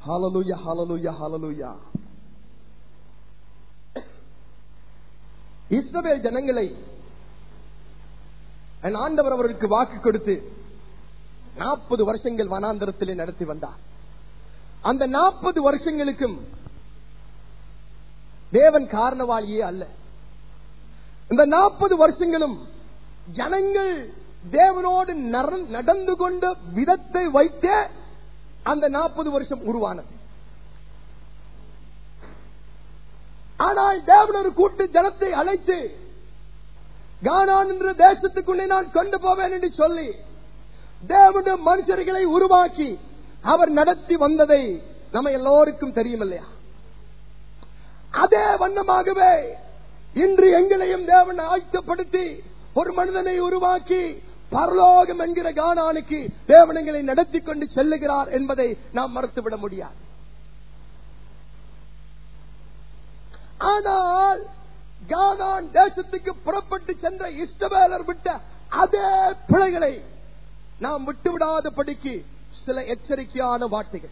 ஹalleluya ஹalleluya ஹalleluya இஸ்ரவேல் ஜனங்களை என் ஆண்டவர் அவர்களுக்கு வாக்கு கொடுத்து நாற்பது வருஷங்கள் வனாந்தரத்திலே நடத்தி வந்தார் அந்த நாற்பது வருஷங்களுக்கும் தேவன் காரணவாளியே அல்ல இந்த நாற்பது வருஷங்களும் ஜனங்கள் தேவனோடு நர- நடந்து கொண்ட விதத்தை வைத்தே அந்த நாற்பது வருஷம் உருவானது ஆனால் தேவன் ஒரு கூட்டு ஜனத்தை அழைத்து கானான் என்ற தேசத்துக்குள்ளே நான் கொண்டு போவேன் என்று சொல்லி தேவனுடைய மனுஷர்களை உருவாக்கி அவர் நடத்தி வந்ததை நம்ம எல்லோருக்கும் தெரியும் இல்லையா அதே வண்ணமாகவே இன்று எங்களையும் தேவன் ஆழ்த்தப்படுத்தி ஒரு மனிதனை உருவாக்கி பரலோகம் என்கிற கானானுக்கு தேவன் எங்களை நடத்தி கொண்டு செல்லுகிறார் என்பதை நாம் மறுத்துவிட முடியாது ஆனால் கானான் தேசத்துக்கு புறப்பட்டு சென்ற இஷ்டவேலர் விட்ட அதே பிழைகளை நாம் விட்டுவிடாத படிக்கு சில எச்சரிக்கையான வார்த்தைகள்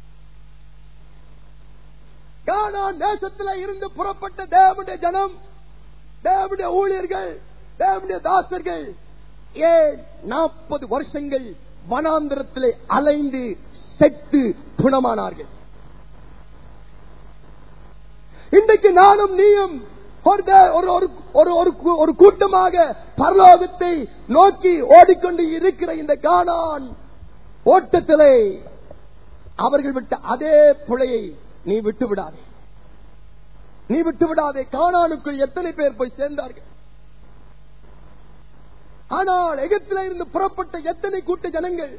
கானான் தேசத்தில் இருந்து புறப்பட்ட தேவனுடைய ஜனம் தேவனுடைய ஊழியர்கள் தேவனுடைய தாசர்கள் ஏன் நாற்பது வருஷங்கள் வனாந்திரத்திலே அலைந்து செத்து குணமானார்கள் இன்றைக்கு நானும் நீயும் ஒரு தே- ஒரு- ஒரு- ஒரு- ஒரு கூ- ஒரு கூட்டமாக பரலோகத்தை நோக்கி ஓடிக்கொண்டு இருக்கிற இந்த கானான் ஓட்டத்திலே அவர்கள் விட்ட அதே புழையை நீ விட்டு விடாதே நீ விட்டு விடாதே கானானுக்குள் எத்தனை பேர் போய் சேர்ந்தார்கள் ஆனால் எகிப்தில இருந்து புறப்பட்ட எத்தனை கூட்ட ஜனங்கள்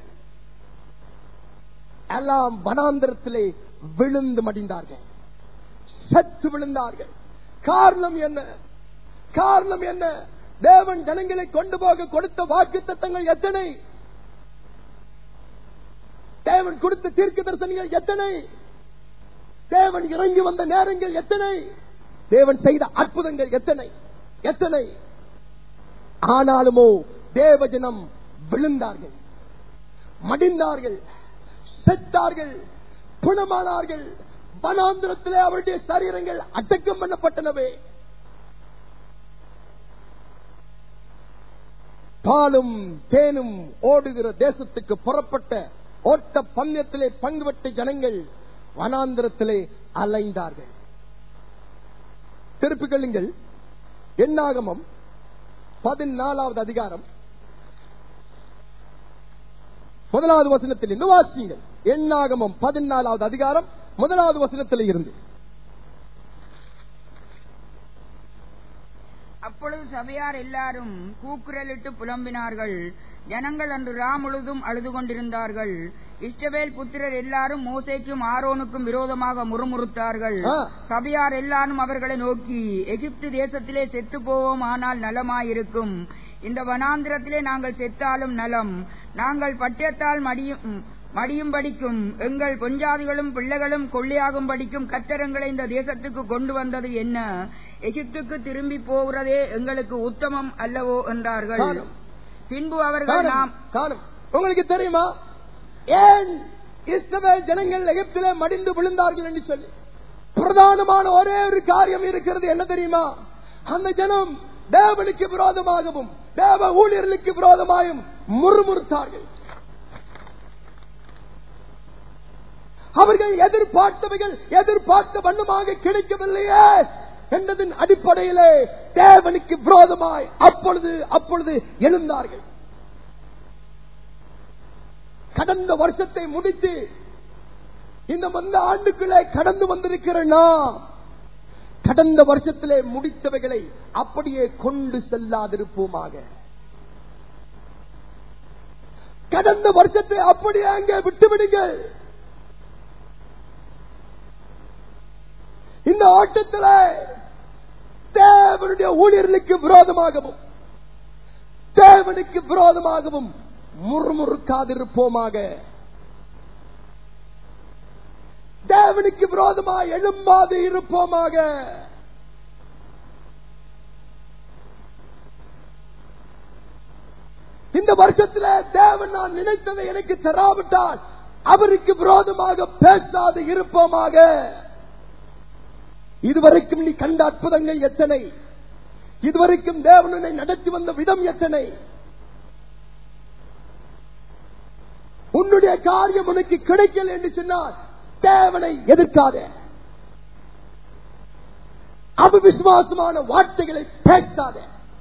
எல்லாம் வனாந்திரத்திலே விழுந்து மடிந்தார்கள் சத்து விழுந்தார்கள் காரணம் என்ன காரணம் என்ன தேவன் ஜனங்களை கொண்டு போக கொடுத்த வாக்கு தத்தங்கள் எத்தனை தேவன் கொடுத்த தீர்க்க தரிசனங்கள் எத்தனை தேவன் இறங்கி வந்த நேரங்கள் எத்தனை தேவன் செய்த அற்புதங்கள் எத்தனை எத்தனை ஆனாலுமோ தேவஜனம் விழுந்தார்கள் மடிந்தார்கள் செத்தார்கள் குணமானார்கள் வனாந்திரத்திலே அவருடைய சரீரங்கள் அடக்கம் பண்ணப்பட்டனவே பாலும் தேனும் ஓடுகிற தேசத்துக்கு புறப்பட்ட ஓட்ட பந்தயத்திலே பங்கு பெற்ற ஜனங்கள் வனாந்திரத்திலே அலைந்தார்கள் திருப்பிக் கொள்ளுங்கள் எண்ணாகமம் பதினாலாவது அதிகாரம் முதலாவது வசனத்தில் இருந்து வாசியுங்கள் எண்ணாகமம் பதினாலாவது அதிகாரம் முதலாவது வசனத்தில் இருந்து அப்பொழுது சபையார் எல்லாரும் கூக்குரலிட்டு புலம்பினார்கள் ஜனங்கள் அன்று ரா முழுதும் அழுது கொண்டிருந்தார்கள் இஷ்டவேல் புத்திரர் எல்லாரும் மோசேக்கும் ஆரோனுக்கும் விரோதமாக முறுமுறுத்தார்கள் ஆ. சபையார் எல்லாரும் அவர்களை நோக்கி எகிப்து தேசத்திலே செத்து போவோம் ஆனால் நலமாயிருக்கும் இந்த வனாந்திரத்திலே நாங்கள் செத்தாலும் நலம் நாங்கள் பட்டயத்தால் மடியும் மடியும்படிக்கும் எங்கள் பொஞ்சாதிகளும் பிள்ளைகளும் கொள்ளையாகும்படிக்கும் கத்தரங்களை இந்த தேசத்துக்கு கொண்டு வந்தது என்ன எகிப்துக்கு திரும்பி போகிறதே எங்களுக்கு உத்தமம் அல்லவோ என்றார்கள் காணும். பின்பு அவர்கள் காணும், நாம் காணும். உங்களுக்கு தெரியுமா ஏன் இஸ்ரவேல் ஜனங்கள் எகிப்திலே மடிந்து விழுந்தார்கள் என்று சொல்லி பிரதானமான ஒரே ஒரு காரியம் இருக்கிறது என்ன தெரியுமா அந்த ஜனம் தேவனுக்கு விரோதமாகவும் தேவ ஊழியர்களுக்கு விரோதமாயும் முறுமுறுத்தார்கள் அவர்கள் எதிர்பார்த்தவைகள் எதிர்பார்த்த வண்ணமாக கிடைக்கவில்லையே என்பதன் அடிப்படையிலே தேவனுக்கு விரோதமாய் அப்பொழுது அப்பொழுது எழுந்தார்கள் கடந்த வருஷத்தை முடித்து இந்த வந்த ஆண்டுக்குள்ளே கடந்து வந்திருக்கிற நாம் கடந்த வருஷத்திலே முடித்தவைகளை அப்படியே கொண்டு செல்லாதிருப்போமாக கடந்த வருஷத்தை அப்படியே அங்கே விட்டுவிடுங்கள் இந்த ஆட்டத்தில் தேவனுடைய ஊழியர்களுக்கு விரோதமாகவும் தேவனுக்கு விரோதமாகவும் முறுமுறுக்காதிருப்போமாக தேவனுக்கு விரோதமாக எழும்பாது இருப்போமாக இந்த வருஷத்துல தேவன் நான் நினைத்ததை எனக்கு தராவிட்டால் அவருக்கு விரோதமாக பேசாது இருப்போமாக இதுவரைக்கும் நீ கண்ட அற்புதங்கள் எத்தனை இதுவரைக்கும் தேவனனை நடத்தி வந்த விதம் எத்தனை உன்னுடைய காரியம் உனக்கு கிடைக்கல என்று சொன்னால் தேவனை எதிர்க்காத அவிசுவாசமான வார்த்தைகளை பேசாத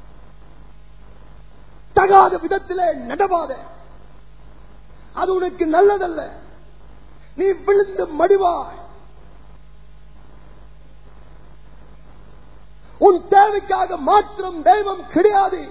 தகாத விதத்திலே நடவாத அது உனக்கு நல்லதல்ல நீ விழுந்து மடிவாய் உன் தேவைக்காக மாத்திரம் தெய்வம் கிடையாது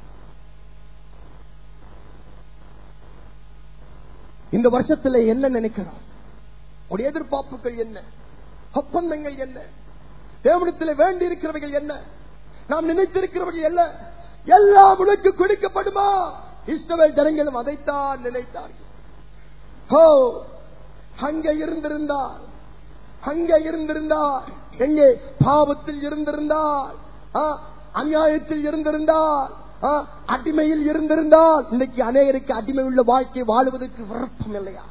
இந்த வருஷத்துல என்ன நினைக்கிறோம் உடைய எதிர்பார்ப்புகள் என்ன ஒப்பந்தங்கள் என்ன தேவனத்தில் வேண்டி இருக்கிறவர்கள் என்ன நாம் நினைத்திருக்கிறவர்கள் என்ன எல்லாம் உனக்கு கொடுக்கப்படுமா இஸ்ரவேல் ஜனங்களும் அதைத்தான் நினைத்தார்கள் ஹோ அங்க இருந்திருந்தால் அங்க இருந்திருந்தால் எங்கே பாவத்தில் இருந்திருந்தால் ஆ, அநியாயத்தில் இருந்திருந்தால் ஆ, அடிமையில் இருந்திருந்தால் இன்னைக்கு அநேகருக்கு அடிமை உள்ள வாழ்க்கை வாழுவதற்கு விருப்பம் இல்லையா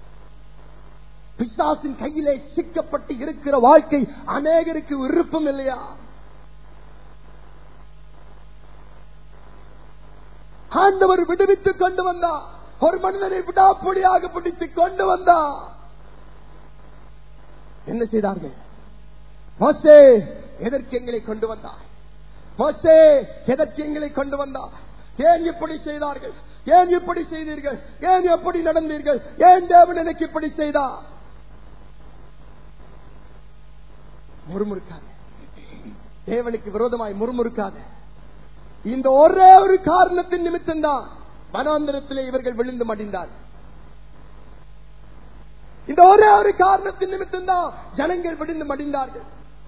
பிசாசின் கையிலே சிக்கப்பட்டு இருக்கிற வாழ்க்கை அநேகருக்கு விருப்பம் இல்லையா ஆண்டவர் விடுவித்துக் கொண்டு வந்தா ஒரு மனிதனை விடாப்பொடியாக பிடித்துக் கொண்டு வந்தா என்ன செய்தார்கள் மோசே எதற்கு எங்களை கொண்டு வந்தார் மோசே எதற்கு எங்களை கொண்டு வந்தார் ஏன் இப்படி செய்தார்கள் ஏன் இப்படி செய்தீர்கள் ஏன் எப்படி நடந்தீர்கள் ஏன் தேவன் எனக்கு இப்படி செய்தார் முறுமுறுக்காத தேவனுக்கு விரோதமாய் முறுமுறுக்காத இந்த ஒரே ஒரு காரணத்தின் நிமித்தம் தான் வனாந்திரத்திலே இவர்கள் விழுந்து மடிந்தார்கள் இந்த ஒரே ஒரு காரணத்தின் நிமித்தம் தான் ஜனங்கள் விழுந்து மடிந்தார்கள்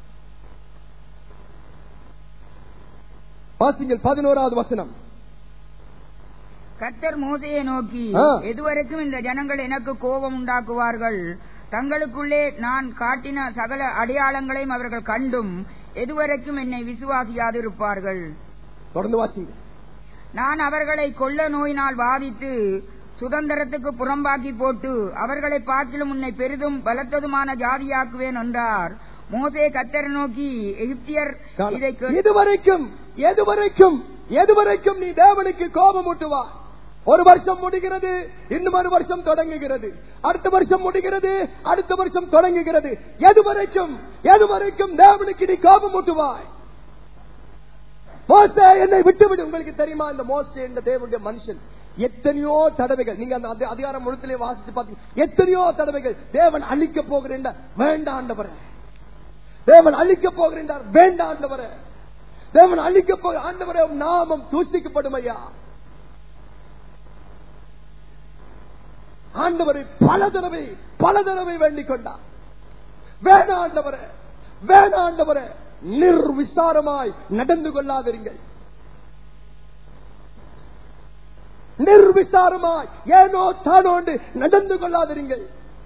வாசிங்கள் பதினோராவது வசனம் கர்த்தர் மோசையை நோக்கி ஆ. எதுவரைக்கும் இந்த ஜனங்கள் எனக்கு கோபம் உண்டாக்குவார்கள் தங்களுக்குள்ளே நான் காட்டின சகல அடையாளங்களையும் அவர்கள் கண்டும் எதுவரைக்கும் என்னை விசுவாசியாதிருப்பார்கள் தொடர்ந்து வாசிங்க நான் அவர்களை கொள்ள நோயினால் பாதித்து சுதந்திரத்துக்கு புறம்பாக்கி போட்டு அவர்களை பார்க்கிலும் உன்னை பெரிதும் பலத்ததுமான ஜாதியாக்குவேன் என்றார் மோசே கத்தரை நோக்கி எகிப்தியர் இதை கே- இதுவரைக்கும் எதுவரைக்கும் எதுவரைக்கும் நீ தேவனுக்கு கோபம் ஊட்டுவா ஒரு வருஷம் முடிகிறது இன்னும் ஒரு வருஷம் தொடங்குகிறது அடுத்த வருஷம் முடிகிறது அடுத்த வருஷம் தொடங்குகிறது எதுவரைக்கும் எதுவரைக்கும் தேவனுக்கு நீ கோபம் ஊட்டுவாய் மோசே என்னை விட்டுவிடு உங்களுக்கு தெரியுமா இந்த மோசே என்ற தேவனுடைய மனுஷன் எத்தனையோ தடவைகள் நீங்க அந்த அதி- அதிகாரம் முழுத்திலே வாசிச்சு பாத்தீங்க எத்தனையோ தடவைகள் தேவன் அழிக்க போகிறேன் வேண்டாண்டவரை தேவன் அழிக்க போகிறார் வேண்டாம் ஆண்டவரே தேவன் அழிக்க போகிற ஆண்டவரே உம் நாமம் தூசிக்கப்படும் ஐயா ஆண்டவரை பல தடவை பல தடவை வேண்டிக் கொண்டார் வேணாம் ஆண்டவரே வேணாம் ஆண்டவரே நிர்விசாரமாய் நடந்து கொள்ளாதிருங்கள் நிர்விசாரமாய் ஏனோ தானோண்டு நடந்து கொள்ளாதிருங்கள்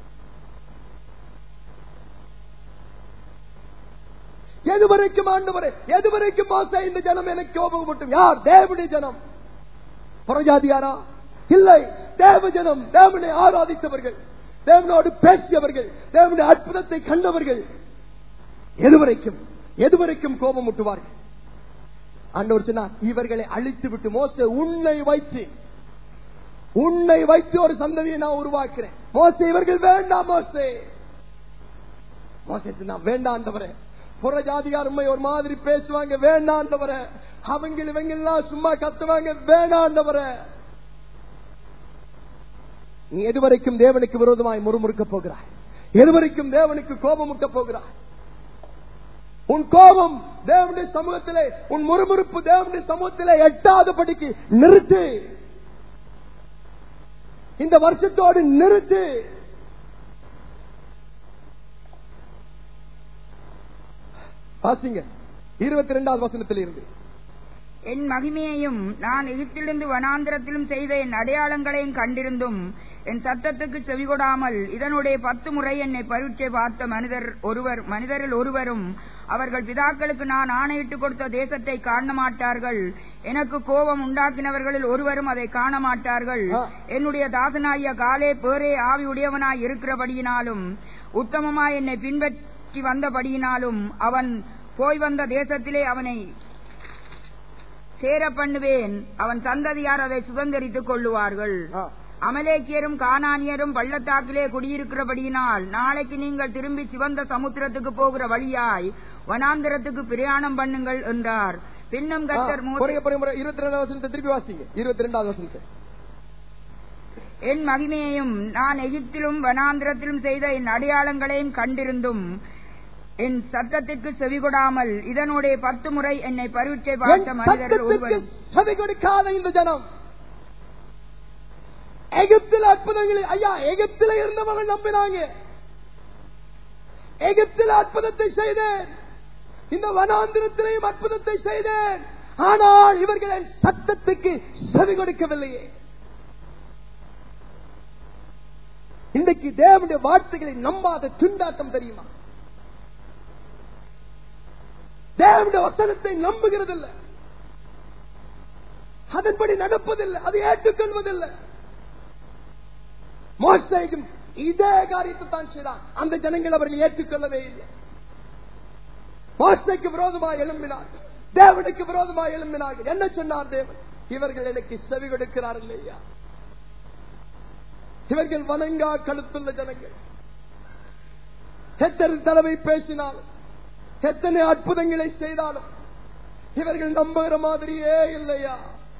எதுவரைக்கும் ஆண்டவரே எதுவரைக்கும் மோச இந்த ஜனம் எனக்கு கோபம் மட்டும் யார் தேவனுடைய ஜனம் புறஜாதியாரா இல்லை தேவ ஜனம் தேவனை ஆராதித்தவர்கள் தேவனோடு பேசியவர்கள் தேவனுடைய அற்புதத்தை கண்டவர்கள் எதுவரைக்கும் எதுவரைக்கும் கோபம் முட்டுவார்கள் ஆண்டவர் சொன்னார் இவர்களை அழித்து விட்டு மோச உன்னை வைத்து உன்னை வைத்து ஒரு சந்ததியை நான் உருவாக்குறேன் மோசே இவர்கள் வேண்டாம் மோசே மோசே சொன்னான் வேண்டாண்டவரே புற ஜாதிகார் உண்மை ஒரு மாதிரி பேசுவாங்க வேண்டாண்டவரே அவங்க இவங்க எல்லாம் சும்மா கத்துவாங்க வேண்டாண்டவரே நீ எதுவரைக்கும் தேவனுக்கு விரோதமாய் முறுமுறுக்க போகிறாய் எதுவரைக்கும் தேவனுக்கு கோபம் முட்ட போகிறாய் உன் கோபம் தேவனுடைய சமூகத்திலே உன் முறுமுறுப்பு தேவனுடைய சமூகத்திலே எட்டாதபடிக்கு நிறுத்து இந்த வருஷத்தோடு நிறுத்து வாசிங்க இருபத்தி ரெண்டாவது வசனத்தில் இருந்து என் மகிமையையும் நான் எகிப்திலிருந்து வனாந்திரத்திலும் செய்த என் அடையாளங்களையும் கண்டிருந்தும் என் சத்தத்துக்கு செவிகொடாமல் இதனுடைய பத்து முறை என்னை பரீட்சை பார்த்த மனிதர் ஒருவர் மனிதரில் ஒருவரும் அவர்கள் பிதாக்களுக்கு நான் ஆணையிட்டு கொடுத்த தேசத்தை காண மாட்டார்கள் எனக்கு கோபம் உண்டாக்கினவர்களில் ஒருவரும் அதை காண மாட்டார்கள் ஆ. என்னுடைய தாசனாகிய காலே பேரே ஆவி உடையவனாய் இருக்கிறபடியினாலும் உத்தமமாய் என்னை பின்பற்றி வந்தபடியினாலும் அவன் போய் வந்த தேசத்திலே அவனை சேர பண்ணுவேன் அவன் சந்ததியார் அதை சுதந்திரித்துக் கொள்ளுவார்கள் ஆ. அமலேக்கியரும் கானானியரும் பள்ளத்தாக்கிலே குடியிருக்கிறபடியினால் நாளைக்கு நீங்கள் திரும்பி சிவந்த சமுத்திரத்துக்கு போகிற வழியாய் வனாந்திரத்துக்கு பிரயாணம் பண்ணுங்கள் என்றார் பின்னும் கர்த்தர் மோசே பொறுங்க, பொறுங்க, பொறுங்க. இருபத்தி ரெண்டாவது வசனத்தை திருப்பி வாசிங்க இருபத்தி ரெண்டாவது வசனத்தை என் மகிமையையும் நான் எகிப்திலும் வனாந்திரத்திலும் செய்த என் அடையாளங்களையும் கண்டிருந்தும் என் சத்தத்திற்கு செவிகொடாமல் இதனுடைய பத்து முறை என்னை பரீட்சை என் பார்த்த மனிதர்கள் சத்தத்துக்கு ஒருவரும் செவி கொடுக்காத இந்த ஜனம் எகிப்தில் அற்புதங்களை ஐயா எகிப்தில இருந்தவங்க நம்பினாங்க எகிப்தில் அற்புதத்தை செய்தேன் இந்த வனாந்திரத்திலையும் அற்புதத்தை செய்தேன் ஆனால் இவர்கள் என் சத்தத்துக்கு செவி கொடுக்கவில்லையே இன்றைக்கு தேவனுடைய வார்த்தைகளை நம்பாத துண்டாட்டம் தெரியுமா தேவனுடைய வசனத்தை நம்புகிறதில்லை அதன்படி நடப்பதில்லை அதை ஏற்றுக்கொள்வதில்லை மோசைக்கும் இதே காரியத்தை தான் செய்தான் அந்த ஜனங்கள் அவர்கள் ஏற்றுக்கொள்ளவே இல்லை மோசைக்கு விரோதமாக எழும்பினார்கள் தேவனுக்கு விரோதமாக எழும்பினார்கள் என்ன சொன்னார் தேவன் இவர்கள் எனக்கு செவி கொடுக்கிறார்கள் இல்லையா இவர்கள் வணங்கா கழுத்துள்ள ஜனங்கள் எத்தனை தடவை பேசினாலும் எத்தனை அற்புதங்களை செய்தாலும் இவர்கள் நம்புகிற மாதிரியே இல்லையா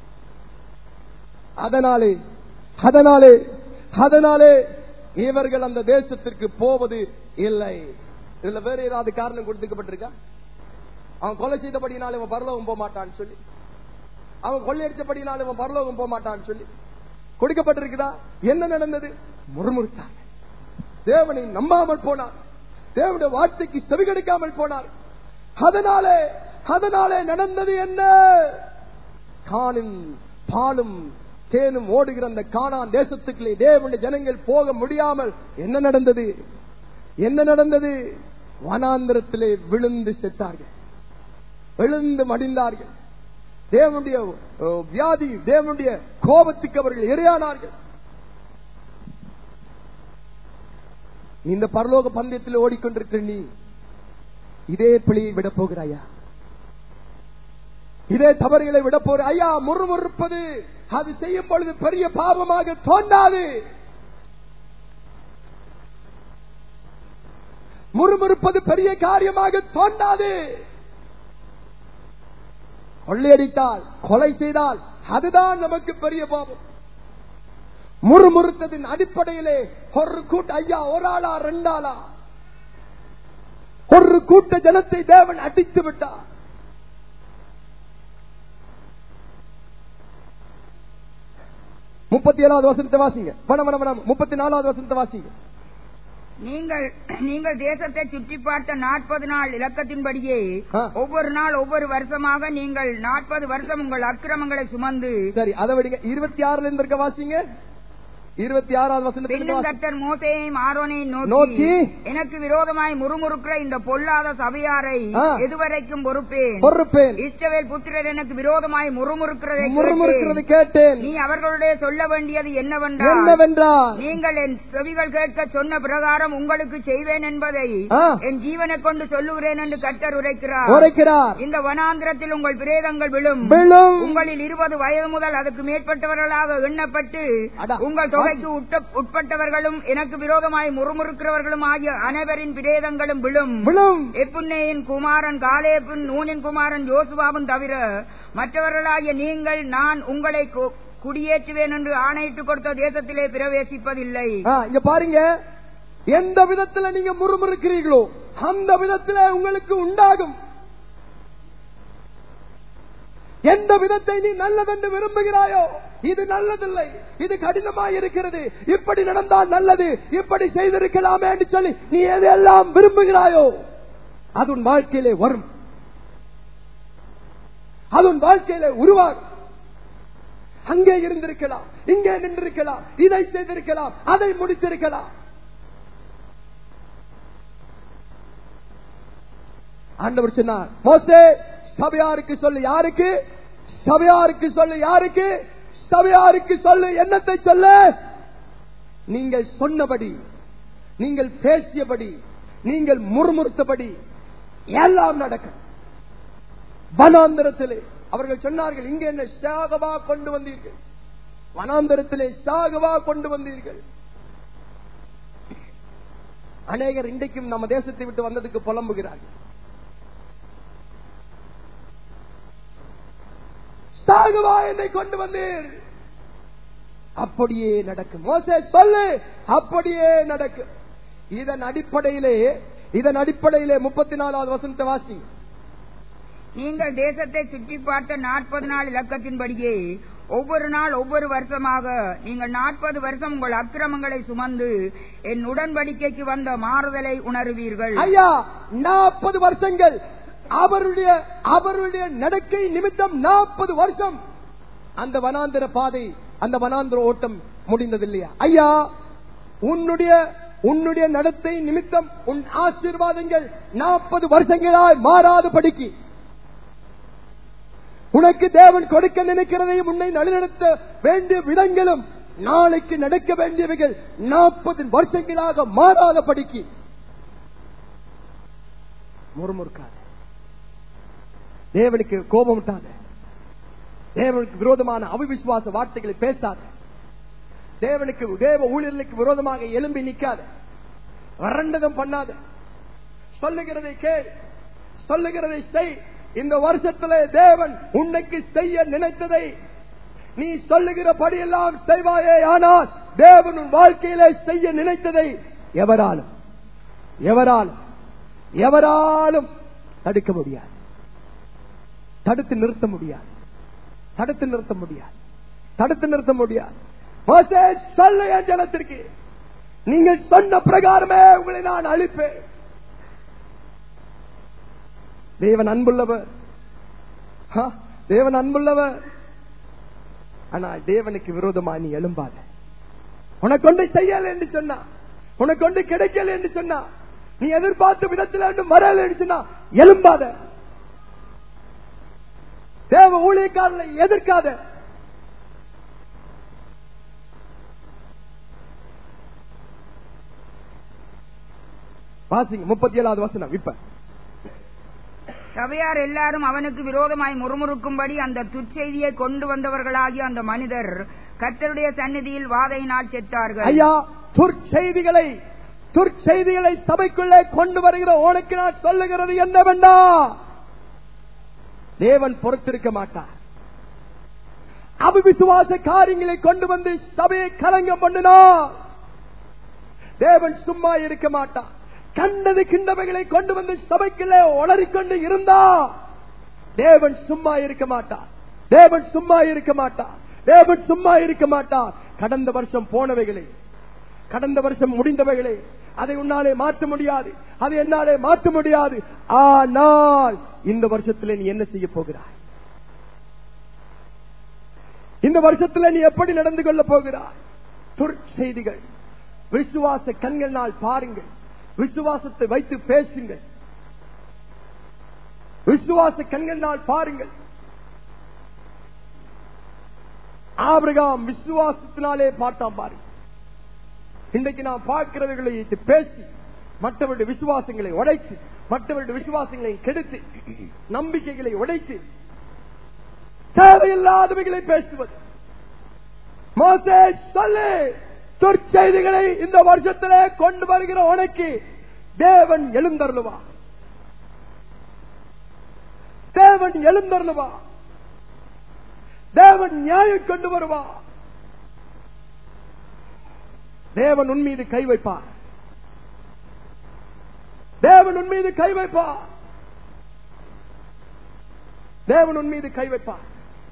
அதனாலே அதனாலே அதனாலே இவர்கள் அந்த தேசத்திற்கு போவது இல்லை இதுல வேற ஏதாவது காரணம் கொடுத்துக்கப்பட்டிருக்கா அவன் கொலை செய்தபடினால இவன் பரலோகம் போக மாட்டான்னு சொல்லி அவன் கொள்ளையடிச்சபடினால இவன் பரலோகம் போக மாட்டான்னு சொல்லி கொடுக்கப்பட்டிருக்குதா என்ன நடந்தது முறுமுறுத்தாங்க தேவனை நம்பாமல் போனார் தேவனுடைய வார்த்தைக்கு செவி கிடைக்காமல் போனார் அதனாலே அதனாலே நடந்தது என்ன காணும் பாலும் தேனும் ஓடுகிற அந்த காணான் தேசத்துக்குள்ளே தேவனுடைய ஜனங்கள் போக முடியாமல் என்ன நடந்தது என்ன நடந்தது வனாந்திரத்திலே விழுந்து செத்தார்கள் விழுந்து மடிந்தார்கள் தேவனுடைய அஹ், வியாதி தேவனுடைய கோபத்துக்கு அவர்கள் இரையானார்கள் இந்த பரலோக பந்தயத்தில் ஓடிக்கொண்டிருக்கிற நீ இதே பிழையை விட போகிறாயா இதே தவறுகளை விட போற ஐயா முறுமுறுப்பது அது செய்யும் பொழுது பெரிய பாவமாக தோன்றாது முறுமுறுப்பது பெரிய காரியமாக தோன்றாது கொள்ளையடித்தால் கொலை செய்தால் அதுதான் நமக்கு பெரிய பாவம் முறுமுறுத்ததின் அடிப்படையிலே ஒரு கூட்ட ஐயா ஒரு ஆளா ரெண்டாளா ஒரு கூட்ட ஜனத்தை தேவன் அடித்து விட்டார் முப்பத்தி ஏழாவது வசனத்தை வாசிங்க வனம் வனம் வனம் முப்பத்தி நாலாவது வசனத்தை வாசிங்க நீங்கள் நீங்கள் தேசத்தை சுற்றி பார்த்த நாற்பது நாள் இலக்கத்தின்படியே ஆ. ஒவ்வொரு நாள் ஒவ்வொரு வருஷமாக நீங்கள் நாற்பது வருஷம் உங்கள் அக்கிரமங்களை சுமந்து சரி அதை விடுங்க இருபத்தி ஆறுல இருந்து இருக்க வாசிங்க இருபத்தி ஆறாவது வசனத்தை பின்னும் வாசிங்க. கர்த்தர் மோசேயையும் ஆரோனையும் நோக்கி, நோக்கி எனக்கு விரோதமாய் முறுமுறுக்கிற இந்த பொல்லாத சபையாரை ஆ. எதுவரைக்கும் பொறுப்பேன் பொறுப்பேன் இஸ்ரவேல் புத்திரர் எனக்கு விரோதமாய் முறுமுறுக்கிறதை முறுமுறுக்கிறது கேட்டேன். கேட்டேன் நீ அவர்களுடைய சொல்ல வேண்டியது என்னவென்றால் என்னவென்றால் நீங்கள் என் செவிகள் கேட்க சொன்ன பிரகாரம் உங்களுக்கு செய்வேன் என்பதை ஆ. என் ஜீவனை கொண்டு சொல்லுகிறேன் என்று கர்த்தர் உரைக்கிறார் உரைக்கிறார் இந்த வனாந்திரத்தில் உங்கள் பிரேதங்கள் விழும் விழும் உங்களில் இருபது வயது முதல் அதுக்கு மேற்பட்டவர்களாக எண்ணப்பட்டு அடா. உங்கள் தொகைக்கு உட்ட- உட்பட்டவர்களும் எனக்கு விரோதமாய் முறுமுறுக்கிறவர்களும் ஆகிய அனைவரின் பிரேதங்களும் விழும் விழும் எப்புன்னேயின் குமாரன் காலேபின் நூனின் குமாரன் யோசுவாவும் தவிர மற்றவர்களாகிய நீங்கள் நான் உங்களை கு- குடியேற்றுவேன் என்று ஆணையிட்டுக் கொடுத்த தேசத்திலே பிரவேசிப்பதில்லை ஆ, இங்க பாருங்க எந்த விதத்துல நீங்க முறுமுறுக்கிறீர்களோ அந்த விதத்துல உங்களுக்கு உண்டாகும் எந்த விதத்தை நீ நல்லதென்று விரும்புகிறாயோ இது நல்லதில்லை இது கடினமாய் இருக்கிறது இப்படி நடந்தால் நல்லது இப்படி செய்திருக்கலாமே என்று சொல்லி நீ எதையெல்லாம் விரும்புகிறாயோ அது உன் வாழ்க்கையிலே வரும் அது உன் வாழ்க்கையில உருவாகும் அங்கே இருந்திருக்கலாம் இங்கே நின்றிருக்கலாம் இதை செய்திருக்கலாம் அதை முடித்திருக்கலாம் ஆண்டவர் சொன்னார் மோசே சபையாருக்கு சொல்லு யாருக்கு சபையாருக்கு சொல்லு யாருக்கு சபையாருக்கு சொல்லு என்னத்தை சொல்ல நீங்கள் சொன்னபடி நீங்கள் பேசியபடி நீங்கள் முறுமுறுத்தபடி எல்லாம் நடக்கும் வனாந்தரத்திலே அவர்கள் சொன்னார்கள் இங்க என்ன சாகவா கொண்டு வந்தீர்கள் வனாந்தரத்திலே சாகவா கொண்டு வந்தீர்கள் அநேகர் இன்றைக்கும் நம்ம தேசத்தை விட்டு வந்ததுக்கு புலம்புகிறார்கள் சாகவா என்னை கொண்டு வந்தீர் அப்படியே நடக்கும் மோசே சொல்லு அப்படியே நடக்கும் இதன் அடிப்படையிலே இதன் அடிப்படையிலே முப்பத்தி நாலாவது வசனத்தை வாசி நீங்கள் தேசத்தை சுற்றி பார்த்த நாற்பது நாள் இலக்கத்தின்படியே ஒவ்வொரு நாள் ஒவ்வொரு வருஷமாக நீங்கள் நாற்பது வருஷம் உங்கள் அக்கிரமங்களை சுமந்து என் உடன்படிக்கைக்கு வந்த மாறுதலை உணருவீர்கள் ஐயா நாற்பது வருஷங்கள் அவருடைய அவருடைய நடக்கை நிமித்தம் நாற்பது வருஷம் அந்த வனாந்திர பாதை அந்த வனாந்திர ஓட்டம் முடிந்தது இல்லையா ஐயா உன்னுடைய உன்னுடைய நடத்தை நிமித்தம் உன் ஆசீர்வாதங்கள் நாற்பது வருஷங்களாய் மாறாத படிக்கு உனக்கு தேவன் கொடுக்க நினைக்கிறதையும் உன்னை நடுநடத்த வேண்டிய விதங்களும் நாளைக்கு நடக்க வேண்டியவைகள் நாற்பது வருஷங்களாக மாறாத படிக்கு முறுமுறுக்காத தேவனுக்கு கோபம் விட்டாத தேவனுக்கு விரோதமான அவிவிசுவாச வார்த்தைகளை பேசாத தேவனுக்கு தேவ ஊழியர்களுக்கு விரோதமாக எழும்பி நிற்காத வறண்டதும் பண்ணாத சொல்லுகிறதை கேள் சொல்லுகிறதை செய் இந்த வருஷத்திலே தேவன் உன்னைக்கு செய்ய நினைத்ததை நீ சொல்லுகிறபடியெல்லாம் செய்வாயே ஆனால் தேவன் உன் வாழ்க்கையிலே செய்ய நினைத்ததை எவராலும் எவராலும் எவராலும் தடுக்க முடியாது தடுத்து நிறுத்த முடியாது தடுத்து நிறுத்த முடியாது தடுத்து நிறுத்த முடியாது மோசே, சொல்லு என் ஜனத்திற்கு நீங்கள் சொன்ன பிரகாரமே உங்களை நான் அழிப்பேன் தேவன் அன்புள்ளவர் ஆ, தேவன் அன்புள்ளவர் ஆனால் தேவனுக்கு விரோதமா நீ எழும்பாத உனக்கு ஒன்று செய்யல என்று சொன்னா உனக்கு ஒன்று கிடைக்கல என்று சொன்னா நீ எதிர்பார்த்த விதத்தில் ஒன்று வரல என்று சொன்னா எழும்பாத தேவ ஊழியக்காரனை எதிர்க்காத வாசிங்க முப்பத்தி ஏழாவது வசனம் இப்ப சபையார் எல்லாரும் அவனுக்கு விரோதமாய் முறுமுறுக்கும்படி அந்த துச்செய்தியை கொண்டு வந்தவர்களாகிய அந்த மனிதர் கர்த்தருடைய சந்நிதியில் வாதையினால் செத்தார்கள் ஐயா துர்ச்செய்திகளை துர்ச்செய்திகளை சபைக்குள்ளே கொண்டு வருகிற உனக்கு நான் சொல்லுகிறது என்னவெண்டா தேவன் பொறுத்திருக்க மாட்டார் அபிவிசுவாச காரியங்களை கொண்டு வந்து சபையை கலங்க பண்ணினா தேவன் சும்மா இருக்க மாட்டார் கண்டது கிண்டவைகளை கொண்டு வந்து சபைக்குள்ளே உளறிக்கொண்டு இருந்தா தேவன் சும்மா இருக்க மாட்டார் தேவன் சும்மா இருக்க மாட்டார் தேவன் சும்மா இருக்க மாட்டார் கடந்த வருஷம் போனவைகளை கடந்த வருஷம் முடிந்தவைகளை அதை உன்னாலே மாற்ற முடியாது அதை என்னாலே மாற்ற முடியாது ஆனால் இந்த வருஷத்துல நீ என்ன செய்ய போகிறாய் இந்த வருஷத்துல நீ எப்படி நடந்து கொள்ள போகிறாய் துர்ச்செய்திகள் விசுவாச கண்கள் பாருங்கள் விசுவாசத்தை வைத்து பேசுங்கள் விசுவாச கண்கள் பாருங்கள் ஆபிரகாம் விசுவாசத்தினாலே பார்த்தான் பாருங்க இன்றைக்கு நாம் பார்க்கிறவர்களை வைத்து பேசி மற்றவருடைய விசுவாசங்களை உடைத்து மற்றவருடைய விசுவாசங்களை கெடுத்து நம்பிக்கைகளை உடைத்து தேவையில்லாதவைகளை பேசுவது மோசே சொல்லு துர்ச்செய்திகளை இந்த வருஷத்திலே கொண்டு வருகிற உனக்கு தேவன் எழுந்தருளுவா தேவன் எழுந்தருளுவா தேவன் நியாயம் கொண்டு வருவா தேவன் உன் மீது கை வைப்பார் தேவன் உன் மீது கை வைப்பார் தேவன் உன் மீது கை வைப்பார்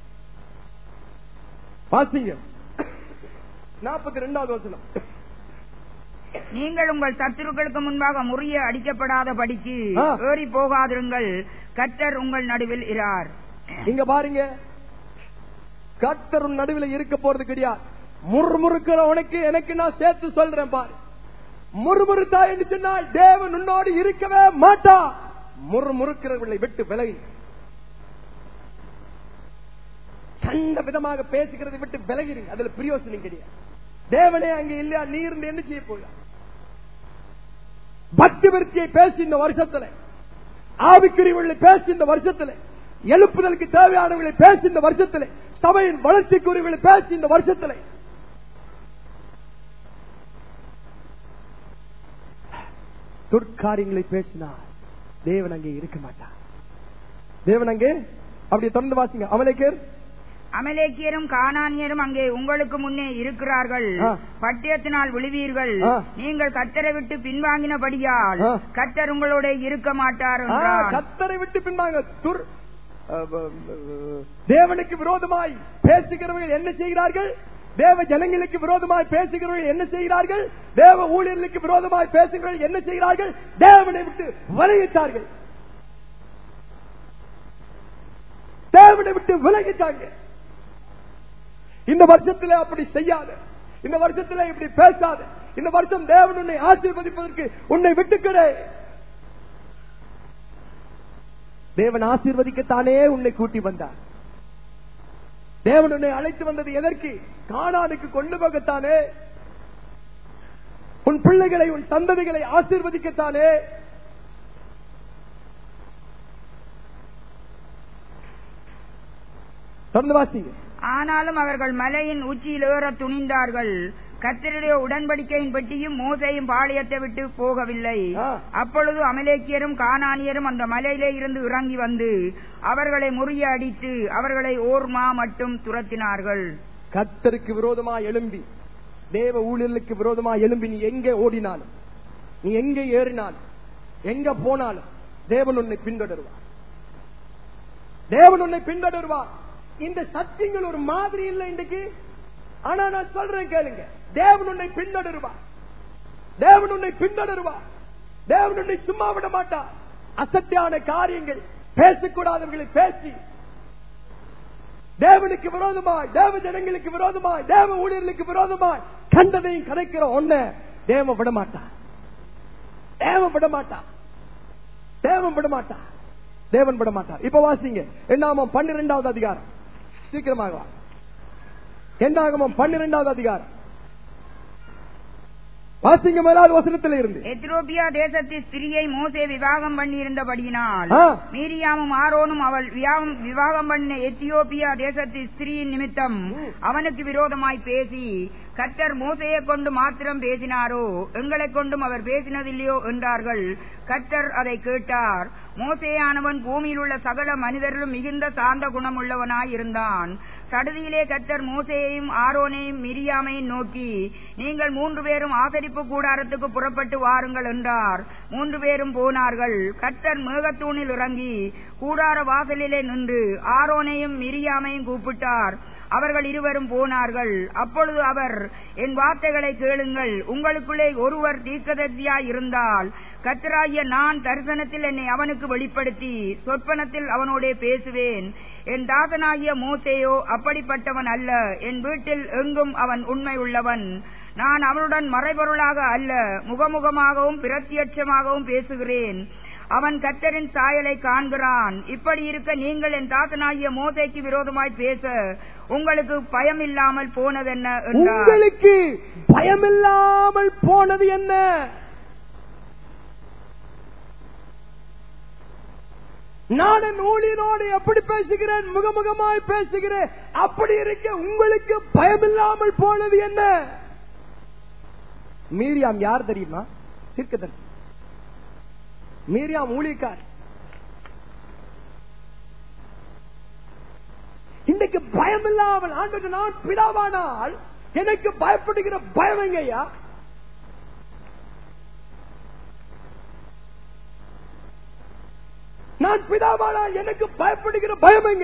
வாசிங்க நாற்பத்தி ரெண்டாவது வசனம் நீங்கள் உங்கள் சத்துருக்களுக்கு முன்பாக முறிய அடிக்கப்படாத படிக்கு ஆ. ஏறி போகாதிருங்கள் கர்த்தர் உங்கள் நடுவில் இரார் இங்க பாருங்க கத்தரும் நடுவில் இருக்க போறது கிடையாது முறுமுறுக்கிற உனக்கு எனக்கு நான் சேர்த்து சொல்றேன் பாரு முறுமுறுத்தா என்று சொன்னால் தேவன் உன்னோடு இருக்கவே மாட்டா முறுமுறுக்கிறவர்களை விட்டு விலகி கண்ட விதமாக பேசுகிறதை விட்டு விலகிருங்க அதுல பிரயோசனம் கிடையாது தேவனே அங்க இல்லையா நீ இருந்து என்ன செய்ய போக பக்தி விருத்தியை பேசி இந்த வருஷத்துல ஆவிக்குரியவர்களை பேசி இந்த வருஷத்துல எழுப்புதலுக்கு தேவையானவர்களை பேசி இந்த வருஷத்துல சபையின் வளர்ச்சிக்குரியவர்களை பேசி இந்த வருஷத்துல துர்க்காரியங்களை பேசினார் தேவன் அங்கே இருக்க மாட்டார் தேவன் அங்கே அப்படி தொடர்ந்து வாசிங்க அமலேக்கர் அமலேக்கியரும் கானானியரும் அங்கே உங்களுக்கு முன்னே இருக்கிறார்கள் ஆ. பட்டயத்தினால் விழுவீர்கள் ஆ. நீங்கள் கத்தரை விட்டு பின்வாங்கினபடியால் ஆ. கத்தர் உங்களோட இருக்க மாட்டார் ஆ, என்றான். கத்தரை விட்டு பின்னாங்க துர் அ, ப, ப, தேவனுக்கு விரோதமாய் பேசுகிறவர்கள் என்ன செய்கிறார்கள் தேவ ஜனங்களுக்கு விரோதமாய் பேசுகிறவர்கள் என்ன செய்கிறார்கள் தேவ ஊழியர்களுக்கு விரோதமாய் பேசுகிறவர்கள் என்ன செய்கிறார்கள் தேவனை விட்டு விலகிட்டார்கள் தேவனை விட்டு விலகிட்டாங்க இந்த வருஷத்துல அப்படி செய்யாத இந்த வருஷத்துல இப்படி பேசாத இந்த வருஷம் தேவன் உன்னை ஆசீர்வதிப்பதற்கு உன்னை விட்டுக்கிறே தேவன் ஆசீர்வதிக்கத்தானே உன்னை கூட்டி வந்தார் தேவன் உன்னை அழைத்து வந்தது எதற்கு காணானுக்கு கொண்டு போகத்தானே உன் பிள்ளைகளை உன் சந்ததிகளை ஆசீர்வதிக்கத்தானே தொடர்ந்து வாசிங்க ஆனாலும் அவர்கள் மலையின் உச்சியில் ஏற துணிந்தார்கள் கத்தருடைய உடன்படிக்கையின் பெட்டியும் மோசையும் பாளையத்தை விட்டு போகவில்லை ஆ. அப்பொழுது அமலேக்கியரும் கானானியரும் அந்த மலையிலே இருந்து இறங்கி வந்து அவர்களை முறியடித்து அவர்களை ஓர்மா மட்டும் துரத்தினார்கள் கத்தருக்கு விரோதமா எழும்பி தேவ ஊழியர்களுக்கு விரோதமா எழும்பி நீ எங்கே ஓடினாலும் நீ எங்கே ஏறினாலும் எங்க போனாலும் தேவன் உன்னை பின்தொடருவார் தேவன் உன்னை பின்தொடருவார் இந்த சத்தியங்கள் ஒரு மாதிரி இல்லை இன்றைக்கு ஆனா நான் சொல்றேன் கேளுங்க தேவன் உன்னை பின்தொடருவார் தேவன் உன்னை பின்தொடருவார் தேவன் உன்னை சும்மா விட மாட்டார் அசத்தியான காரியங்கள் பேசக்கூடாதவர்களை பேசி தேவனுக்கு விரோதமாய் தேவ ஜனங்களுக்கு விரோதமாய் தேவ ஊழியர்களுக்கு விரோதமாய் கண்டதையும் கதைக்கிற ஒன்ன தேவ விட மாட்டார் தேவன் விட மாட்டார் தேவன் விட மாட்டார் தேவன் விட மாட்டார் இப்ப வாசிங்க என்னாமம் பன்னிரெண்டாவது அதிகாரம் சீக்கிரமாக வா என்னாகமம் பன்னிரெண்டாவது அதிகாரம் வாசிங்க மேலாவது வசனத்தில் இருந்து எத்திரோப்பியா தேசத்து ஸ்திரியை மோசே விவாகம் பண்ணியிருந்தபடியினால் ஆ. மீரியாமும் ஆரோனும் அவள் வியாகம்- விவாகம் பண்ண எத்தியோப்பியா தேசத்து ஸ்திரியின் நிமித்தம் அவனுக்கு விரோதமாய் பேசி கர்த்தர் மோசையை கொண்டு மாத்திரம் பேசினாரோ எங்களை கொண்டும் அவர் பேசினதில்லையோ என்றார்கள் கர்த்தர் அதை கேட்டார் மோசேயானவன் பூமியில் உள்ள சகல மனிதர்களும் மிகுந்த சாந்த குணமுள்ளவனாய் இருந்தான் சடுதியிலே கர்த்தர் மோசேயையும் ஆரோனையும் மிரியாமையும் நோக்கி நீங்கள் மூன்று பேரும் ஆசரிப்பு கூடாரத்துக்கு புறப்பட்டு வாருங்கள் என்றார் மூன்று பேரும் போனார்கள் கர்த்தர் மேகத்தூணில் இறங்கி கூடார வாசலிலே நின்று ஆரோனையும் மிரியாமையும் கூப்பிட்டார் அவர்கள் இருவரும் போனார்கள் அப்பொழுது அவர் என் வார்த்தைகளை கேளுங்கள் உங்களுக்குள்ளே ஒருவர் தீர்க்கதரிசியாய் இருந்தால் கர்த்தராகிய நான் தரிசனத்தில் என்னை அவனுக்கு வெளிப்படுத்தி சொற்பனத்தில் அவனோடே பேசுவேன் என் தாசனாகிய மோசேயோ அப்படிப்பட்டவன் அல்ல என் வீட்டில் எங்கும் அவன் உண்மை உள்ளவன் நான் அவனுடன் மறைபொருளாக அல்ல முகமுகமாகவும் பிரத்யட்சமாகவும் பேசுகிறேன் அவன் கர்த்தரின் சாயலை காண்கிறான் இப்படி இருக்க நீங்கள் என் தாசனாகிய மோசைக்கு விரோதமாய் பேச உங்களுக்கு பயம் இல்லாமல் போனதென்ன என்றார் உங்களுக்கு பயமில்லாமல் போனது என்ன நான் என் ஊழியனோடு எப்படி பேசுகிறேன் முகமுகமாய் பேசுகிறேன் அப்படி இருக்க உங்களுக்கு பயமில்லாமல் போனது என்ன மீரியாம் யார் தெரியுமா தீர்க்கதரிசி மீரியாம் ஊழியக்கார் இன்றைக்கு பயம் இல்லாமல் ஆண்டுக்கு நான் பிதாவானால் எனக்கு பயப்படுகிற பயம் எங்கய்யா நான் பிதாவானால் எனக்கு பயப்படுகிற பயம் எங்க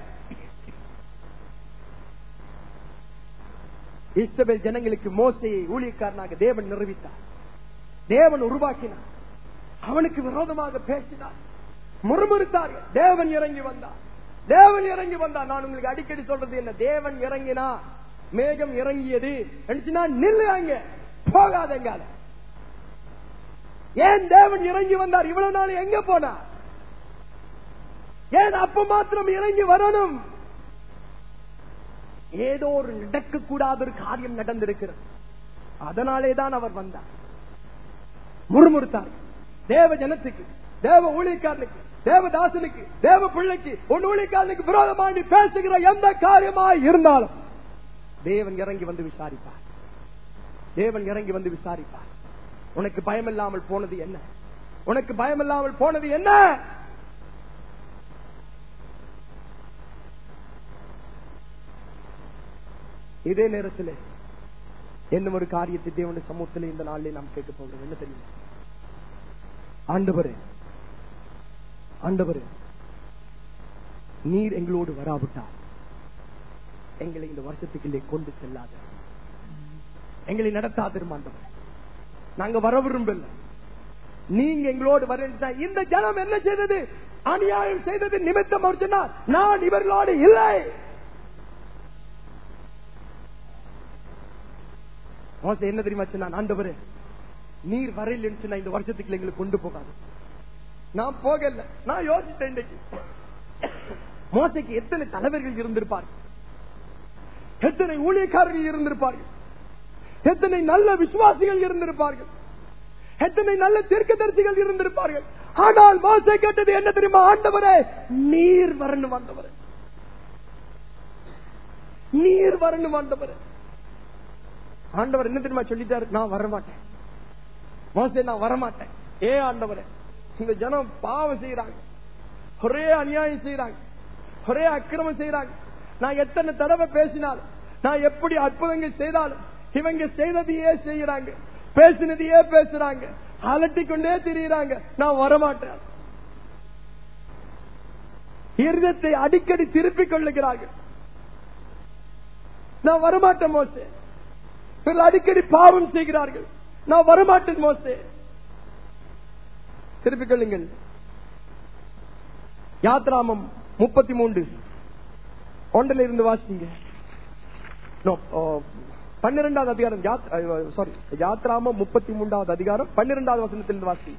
இஸ்ரவேல் ஜனங்களுக்கு மோசையை ஊழியக்காரனாக தேவன் நிரூபித்தார் தேவன் உருவாக்கினார் அவனுக்கு விரோதமாக பேசினார் முறுமுறுத்தார்கள் தேவன் இறங்கி வந்தார் தேவன் இறங்கி வந்தார் நான் உங்களுக்கு அடிக்கடி சொல்றது என்ன தேவன் இறங்கினா மேகம் இறங்கியது நினைச்சுனா நில்லு அங்க போகாதங்க ஏன் தேவன் இறங்கி வந்தார் இவ்வளவு நாள் எங்க போனார் ஏன் அப்ப மாத்திரம் இறங்கி வரணும் ஏதோ ஒரு நடக்கக்கூடாத ஒரு காரியம் நடந்திருக்கிறது அதனாலே தான் அவர் வந்தார் முறுமுறுத்தார் தேவ ஜனத்துக்கு தேவ ஊழியக்காரனுக்கு தேவதாசனுக்கு தேவ பிள்ளைக்கு உன் ஊழியக்காரனுக்கு விரோதமாண்டி பேசுகிற எந்த காரியமாய் இருந்தாலும் தேவன் இறங்கி வந்து விசாரிப்பார் தேவன் இறங்கி வந்து விசாரிப்பார் உனக்கு பயமில்லாமல் போனது என்ன உனக்கு பயமில்லாமல் போனது என்ன இதே நேரத்தில் என்ன ஒரு காரியத்தை தேவனுடைய சமூகத்தில் இந்த நாளில் நாம் கேட்க போகிறோம் என்ன தெரியும் ஆண்டவரே ஆண்டவரே நீர் எங்களோடு வராவிட்டால் எங்களை இந்த வருஷத்துக்குள்ளே கொண்டு செல்லாத எங்களை நடத்தாதிரும் ஆண்டவரே நாங்க வர விரும்பல நீங்க எங்களோடு வர இந்த ஜனம் என்ன செய்தது அநியாயம் செய்தது நிமித்தம் அவர் சொன்னார் நான் இவர்களோடு இல்லை மோச என்ன தெரியுமா சொன்னான் ஆண்டவரே நீர் வரையில் சொன்னா இந்த வருஷத்துக்கு எங்களுக்கு கொண்டு போகாது நான் போகல நான் யோசித்தேன் இன்னைக்கு மோசைக்கு எத்தனை தலைவர்கள் இருந்திருப்பார்கள் எத்தனை ஊழியக்காரர்கள் இருந்திருப்பார்கள் எத்தனை நல்ல விசுவாசிகள் இருந்திருப்பார்கள் எத்தனை நல்ல தீர்க்கதரிசிகள் இருந்திருப்பார்கள் ஆனால் மோசை கேட்டது என்ன தெரியுமா ஆண்டவரே நீர் வரணும் ஆண்டவரே நீர் வரணும் ஆண்டவரே ஆண்டவர் என்ன தெரியுமா சொல்லிட்டாரு நான் வரமாட்டேன் மோசே நான் வரமாட்டேன் ஏ ஆண்டவரே இந்த ஜனம் பாவம் செய்யறாங்க ஒரே அநியாயம் செய்யறாங்க ஒரே அக்கிரமம் செய்யறாங்க நான் எத்தனை தடவை பேசினாலும் நான் எப்படி அற்புதங்கள் செய்தாலும் இவங்க செய்ததையே செய்யறாங்க பேசினதையே பேசுறாங்க அலட்டி கொண்டே திரியிறாங்க நான் வரமாட்டேன் இருதத்தை அடிக்கடி திருப்பிக் கொள்ளுகிறார்கள் நான் வரமாட்டேன் மோசே இவர்கள் அடிக்கடி பாவம் செய்கிறார்கள் நான் வரமாட்டேன் மோசே திருப்பிக் கொள்ளுங்கள் யாத்ராமம் முப்பத்தி மூன்று ஒன்றில் இருந்து வாசிங்க பன்னிரெண்டாவது அதிகாரம் சாரி யாத்ராமம் முப்பத்தி மூன்றாவது அதிகாரம் பன்னிரெண்டாவது வசனத்திலிருந்து வாசிங்க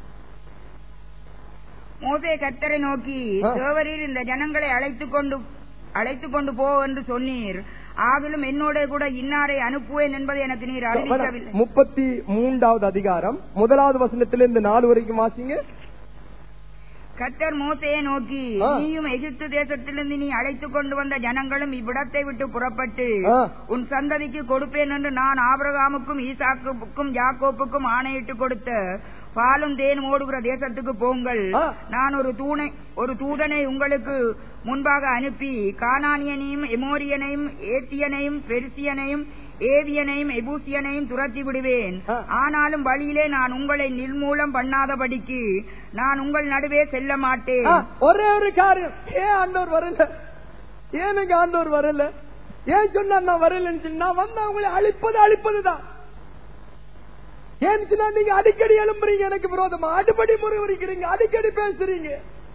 மோசே கர்த்தரை நோக்கி ஆ. தேவரீர் இந்த ஜனங்களை அழைத்துக் கொண்டு அழைத்துக் கொண்டு போ என்று சொன்னீர் ஆகிலும் என்னோட கூட இன்னாரை அனுப்புவேன் என்பதை எனக்கு நீர் அறிவிக்கவில்லை முப்பத்தி மூன்றாவது அதிகாரம் முதலாவது வசனத்திலிருந்து நாலு வரைக்கும் வாசிங்க கர்த்தர் மோசையை நோக்கி ஆ. நீயும் எகிப்து தேசத்திலிருந்து நீ அழைத்துக் கொண்டு வந்த ஜனங்களும் இவ்விடத்தை விட்டு புறப்பட்டு ஆ. உன் சந்ததிக்கு கொடுப்பேன் என்று நான் ஆபிரகாமுக்கும் ஈசாக்குக்கும் யாக்கோப்புக்கும் ஆணையிட்டு கொடுத்த பாலும் தேனும் ஓடுகிற தேசத்துக்கு போங்கள் ஆ. நான் ஒரு தூணை ஒரு தூதனை உங்களுக்கு முன்பாக அனுப்பி கானானியனையும் எமோரியனையும் ஏத்தியனையும் பெருசியனையும் ஏவியனையும் எபூசியனையும் துரத்தி விடுவேன் ஆ. ஆனாலும் வழியிலே நான் உங்களை நிர்மூலம் பண்ணாதபடிக்கு நான் உங்கள் நடுவே செல்ல மாட்டேன் ஆ, ஒரே ஒரு காரியம் ஏன் ஆண்டவர் வரல ஏனுங்க ஆண்டவர் வரல ஏன் சொன்னா நான் வரலன்னு சொல்லி நான் வந்து அவங்களை அழிப்பது அழிப்பதுதான் ஏன் சொன்னா நீங்க அடிக்கடி எழும்புறீங்க எனக்கு விரோதமா அடிப்படி முறிவரிக்கிறீங்க அடிக்கடி பேசுறீங்க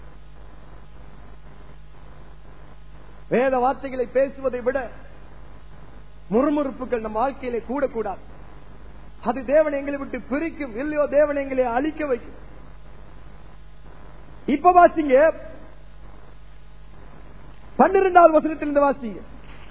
வேத வார்த்தைகளை பேசுவதை விட முறுமுறுப்புகள் நம் வாழ்க்கையிலே கூடக்கூடாது அது தேவன் எங்களை விட்டு பிரிக்கும் இல்லையோ தேவன் எங்களை அழிக்க வைக்கும் இப்ப வாசிங்க பன்னிரெண்டாவது வசனத்திலிருந்து வாசிங்க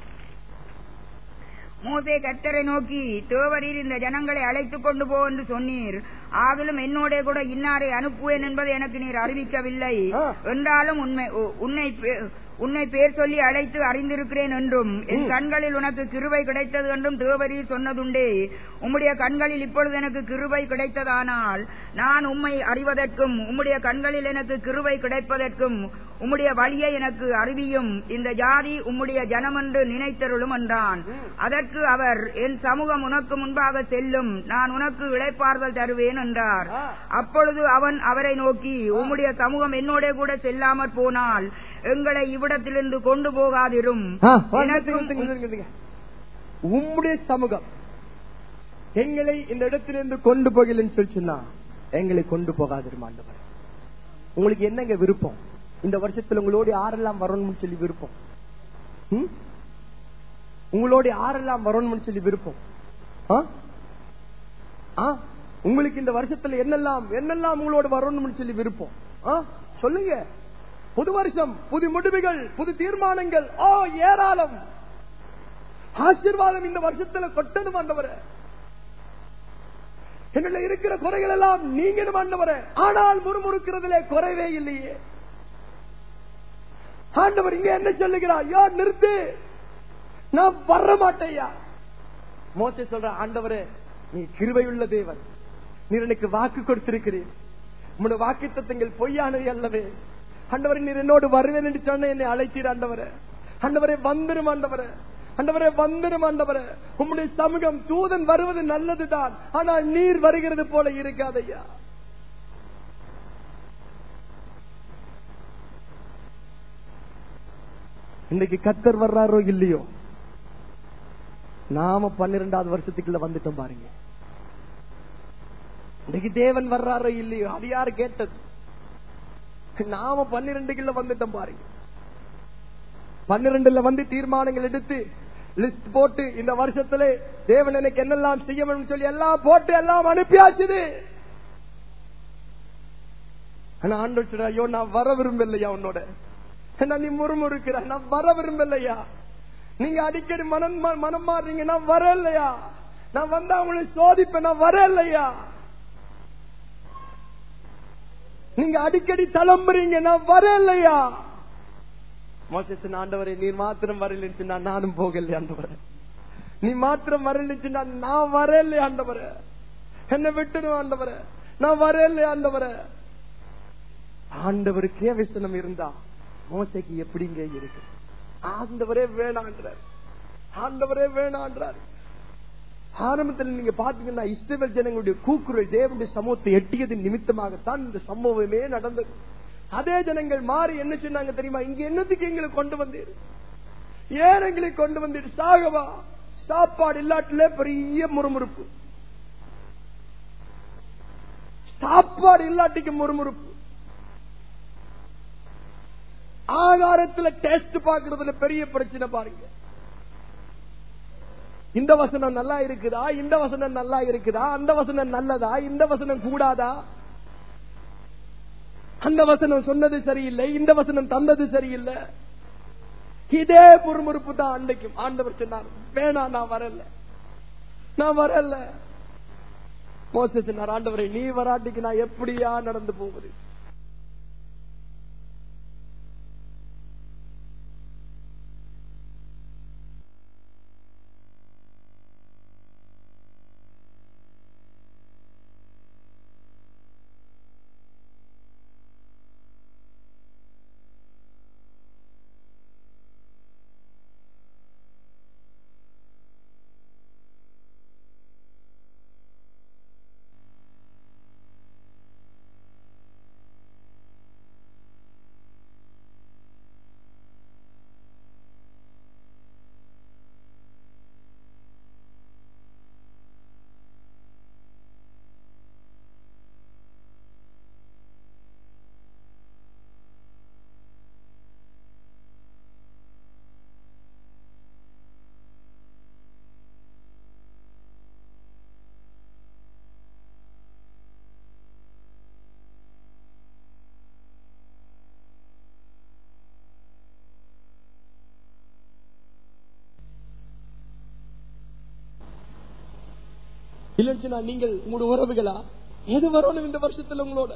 மோசே கர்த்தரை நோக்கி தேவரீர் இந்த ஜனங்களை அழைத்துக் கொண்டு போ என்று சொன்னீர் ஆகிலும் என்னோட கூட இன்னாரை அனுப்புவேன் என்பதை எனக்கு நீர் அறிவிக்கவில்லை ஆ. என்றாலும் உண்மை உ- உன்னை பே- உன்னை பேர் சொல்லி அழைத்து அறிந்திருக்கிறேன் என்றும் என் ம். கண்களில் உனக்கு கிருபை கிடைத்தது என்றும் தேவரீர் சொன்னதுண்டே உம்முடைய கண்களில் இப்பொழுது எனக்கு கிருபை கிடைத்ததானால் நான் உம்மை அறிவதற்கும் உம்முடைய கண்களில் எனக்கு கிருபை கிடைப்பதற்கும் உம்முடைய வழியை எனக்கு அறிவியும் இந்த ஜாதி உம்முடைய ஜனமென்று நினைத்தருளும் என்றான் ம். அதற்கு அவர் என் சமூகம் உனக்கு முன்பாக செல்லும் நான் உனக்கு இளைப்பாறுதல் தருவேன் என்றார் ஆ. அப்பொழுது அவன் அவரை நோக்கி உம்முடைய சமூகம் என்னோட கூட செல்லாமற் போனால் எங்களை இவ்விடத்திலிருந்து கொண்டு போகாதிரும் எனக்கும் உம்முடைய சமூகம் எங்களை இந்த இடத்திலிருந்து கொண்டு போகலன்னு சொல்லி சொன்னா எங்களை கொண்டு போகாதிருமாண்டவர் உங்களுக்கு என்னங்க விருப்பம் இந்த வருஷத்துல உங்களோட யாரெல்லாம் வரணும்னு சொல்லி விருப்பம் ம்? உங்களோட யாரெல்லாம் வரணும்னு சொல்லி விருப்பம் ஆ? ஆ? உங்களுக்கு இந்த வருஷத்துல என்னெல்லாம் என்னெல்லாம் உங்களோட வரணும்னு சொல்லி விருப்பம் ஆ? சொல்லுங்க புது வருஷம் புது முடிவுகள் புது தீர்மானங்கள் ஓ ஏராளம் ஆசீர்வாதம் இந்த வருஷத்துல கொட்டணும் ஆண்டவரே என்னுள்ள இருக்கிற குறைகள் எல்லாம் நீங்கணும் ஆண்டவரே ஆனால் முறுமுறுக்கிறதுல குறைவே இல்லையே ஆண்டவர் இங்க என்ன சொல்லுகிறார் யோ நிறுத்து நான் வர மாட்டேயா மோசே சொல்ற ஆண்டவரே நீ கிருபையுள்ள தேவன் நீர் எனக்கு வாக்கு கொடுத்திருக்கிறீர் உங்களுடைய வாக்கு தத்தங்கள் பொய்யானவை அல்லவே ஆண்டவரே நீர் என்னோடு வருவேன் என்று சொன்ன என்னை அழைத்தீர் ஆண்டவரே ஆண்டவரே வந்துரும் ஆண்டவரே ஆண்டவரே வந்துரும் ஆண்டவரே உம்முடைய சமூகம் தூதன் வருவது நல்லதுதான் ஆனால் நீர் வருகிறது போல இருக்காதையா இன்னைக்கு கத்தர் வர்றாரோ இல்லையோ நாம பன்னிரெண்டாவது வருஷத்துக்குள்ள வந்துட்டோம் பாருங்க இன்னைக்கு தேவன் வர்றாரோ இல்லையோ அது யாரு கேட்டது நாம பன்னிரெண்டுக்குள்ள வந்துட்டோம் பாருங்க பன்னிரெண்டுல வந்து தீர்மானங்கள் எடுத்து லிஸ்ட் போட்டு இந்த வருஷத்துல தேவன் எனக்கு என்னெல்லாம் செய்ய வேண்டும் சொல்லி எல்லாம் போட்டு எல்லாம் அனுப்பியாச்சுது ஆனா ஆண்டு சொல்ற ஐயோ நான் வர விரும்பலையா உன்னோட என்ன நீ முறுமுறுக்கிற நான் வர விரும்பலையா நீங்க அடிக்கடி மனம் மா- மனம் மாறுறீங்க நான் வரலையா நான் வந்தா உங்களை சோதிப்பேன் நான் வரலையா நீங்க அடிக்கடி தளம்புறீங்க நான் வரலையா மோசத்தின் ஆண்டவரே நீர் மாத்திரம் வரலன்னு சொன்னா நானும் போகல ஆண்டவரே நீ மாத்திரம் வரலன்னு சொன்னா நான் வரல ஆண்டவரே என்ன விட்டுடும் ஆண்டவரே நான் வரல ஆண்டவரே ஆண்டவருக்கே விசனம் இருந்தா மோசைக்கு எப்படிங்க இருக்கு ஆண்டவரே வேணான்றார் ஆண்டவரே வேணான்றார் ஆரம்பத்தில் நீங்க பாத்தீங்கன்னா இஸ்ரவேல் ஜனங்களுடைய கூக்குரல் தேவனுடைய சமூகத்தை எட்டியது நிமித்தமாகத்தான் இந்த சம்பவமே நடந்தது அதே ஜனங்கள் மாறி என்ன சொன்னாங்க தெரியுமா இங்க என்னத்துக்கு எங்களை கொண்டு வந்தீர் ஏன் எங்களை கொண்டு வந்தீர் சாகவா சாப்பாடு இல்லாட்டிலே பெரிய முறுமுறுப்பு சாப்பாடு இல்லாட்டிக்கு முறுமுறுப்பு ஆகாரத்துல டேஸ்ட் பாக்குறதுல பெரிய பிரச்சனை பாருங்க இந்த வசனம் நல்லா இருக்குதா இந்த வசனம் நல்லா இருக்குதா அந்த வசனம் நல்லதா இந்த வசனம் கூடாதா அந்த வசனம் சொன்னது சரியில்லை இந்த வசனம் தந்தது சரியில்லை இதே முறுமுறுப்பு தான் அன்னைக்கும் ஆண்டவர் சொன்னார் வேணாம் நான் வரல நான் வரல மோச சொன்னார் ஆண்டவரை நீ வராட்டிக்கு நான் எப்படியா நடந்து போவது இல்லைன்னு சொன்னா நீங்கள் உங்களோட உறவுகளா எது வரணும் இந்த வருஷத்துல உங்களோட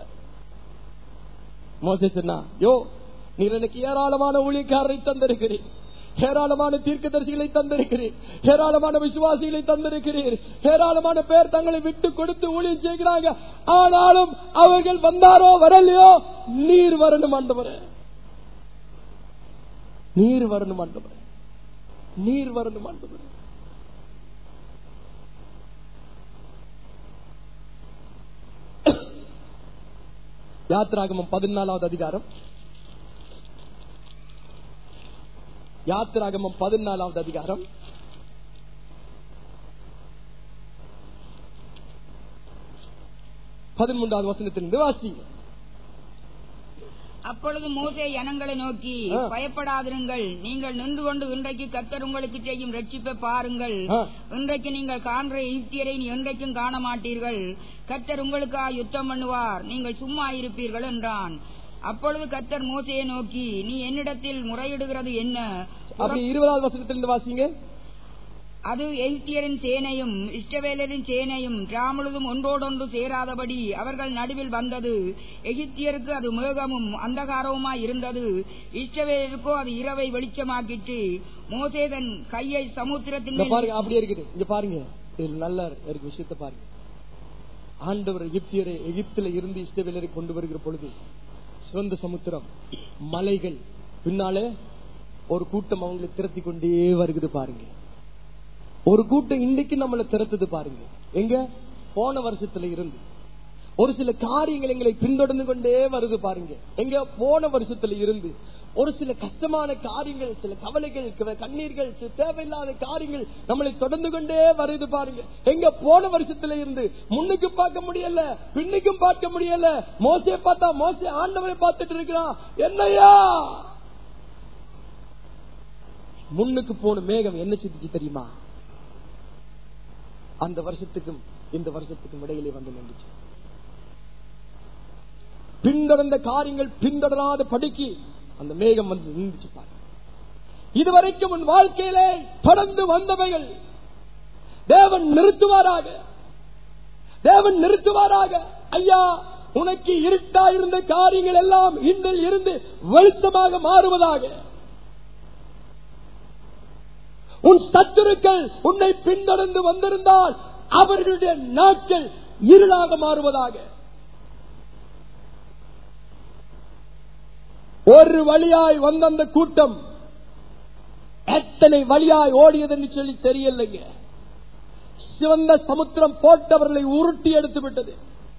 மோசே சொன்னா யோ நீர் எனக்கு ஏராளமான ஊழியக்காரரை தந்திருக்கிறீர் ஏராளமான தீர்க்கதரிசிகளை தந்திருக்கிறீர் ஏராளமான விசுவாசிகளை தந்திருக்கிறீர் ஏராளமான பேர் தங்களை விட்டு கொடுத்து ஊழியம் செய்கிறாங்க ஆனாலும் அவர்கள் வந்தாரோ வரலையோ நீர் வரணும் ஆண்டவரே நீர் வரணும் ஆண்டவரே நீர் வரணும் ஆண்டவரே யாத்திராகமம் பதினாலாவது அதிகாரம் யாத்திராகமம் பதினாலாவது அதிகாரம் பதிமூன்றாவது வசனத்திலிருந்து வாசிங்க அப்பொழுது மோசே ஜனங்களை நோக்கி ஆ. பயப்படாதிருங்கள் நீங்கள் நின்று கொண்டு இன்றைக்கு கர்த்தர் உங்களுக்கு செய்யும் ரட்சிப்பை பாருங்கள் ஆ. இன்றைக்கு நீங்கள் காண்ற எகிப்தியரை நீ என்றைக்கும் காண மாட்டீர்கள் கர்த்தர் உங்களுக்காக யுத்தம் பண்ணுவார் நீங்கள் சும்மா இருப்பீர்கள் என்றான் அப்பொழுது கர்த்தர் மோசையை நோக்கி நீ என்னிடத்தில் முறையிடுகிறது என்ன அப்படி இருபதாவது வசனத்திலிருந்து வாசிங்க அது எகிப்தியரின் சேனையும் இஷ்டவேலரின் சேனையும் ராமுழுதும் ஒன்றோடொன்று சேராதபடி அவர்கள் நடுவில் வந்தது எகிப்தியருக்கு அது மேகமும் அந்தகாரவுமாய் இருந்தது இஷ்டவேலருக்கோ அது இரவை வெளிச்சமாக்கிட்டு மோசே தன் கையை சமுத்திரத்தின் இங்க மேல் பாருங்க அப்படியே இருக்குது இங்க பாருங்க இதுல நல்ல இருக்கு விஷயத்தை பாருங்க ஆண்டவர் எகிப்தியரை எகிப்தில இருந்து இஸ்ரவேலரை கொண்டு வருகிற பொழுது சிவந்த சமுத்திரம் மலைகள் பின்னாலே ஒரு கூட்டம் அவங்களை திரட்டி கொண்டே வருகிறது பாருங்க ஒரு கூட்டம் இன்னைக்கு நம்மளை திரட்டுது பாருங்க எங்க போன வருஷத்துல இருந்து ஒரு சில காரியங்கள் எங்களை பின்தொடர்ந்து கொண்டே வருது பாருங்க எங்க போன வருஷத்துல இருந்து ஒரு சில கஷ்டமான காரியங்கள் சில கவலைகள் க- கண்ணீர்கள் சில தேவையில்லாத காரியங்கள் நம்மளை தொடர்ந்து கொண்டே வருது பாருங்க எங்க போன வருஷத்துல இருந்து முன்னுக்கு பார்க்க முடியல பின்னுக்கும் பார்க்க முடியல மோசே பார்த்தா மோசே ஆண்டவரை பார்த்துட்டு இருக்கிறான் என்னையா முன்னுக்கு போன மேகம் என்ன செஞ்சுச்சு தெரியுமா அந்த வருஷத்துக்கும் இந்த வருஷத்துக்கும் இடையிலே வந்து நின்றுச்சு பின்தொடர்ந்த காரியங்கள் பின்தொடராத படிக்கு அந்த மேகம் வந்து நின்றுச்சு பாரு இதுவரைக்கும் உன் வாழ்க்கையிலே தொடர்ந்து வந்தவைகள் தேவன் நிறுத்துவாராக தேவன் நிறுத்துவாராக ஐயா உனக்கு இருட்டா இருந்த காரியங்கள் எல்லாம் இன்னில் இருந்து வெளிச்சமாக மாறுவதாக உன் சத்துருக்கள் உன்னை பின்தொடர்ந்து வந்திருந்தால் அவர்களுடைய நாட்கள் இருளாக மாறுவதாக ஒரு வழியாய் வந்த அந்த கூட்டம் எத்தனை வழியாய் ஓடியது என்று சொல்லி தெரியலைங்க சிவந்த சமுத்திரம் போட்டவர்களை உருட்டி எடுத்து விட்டது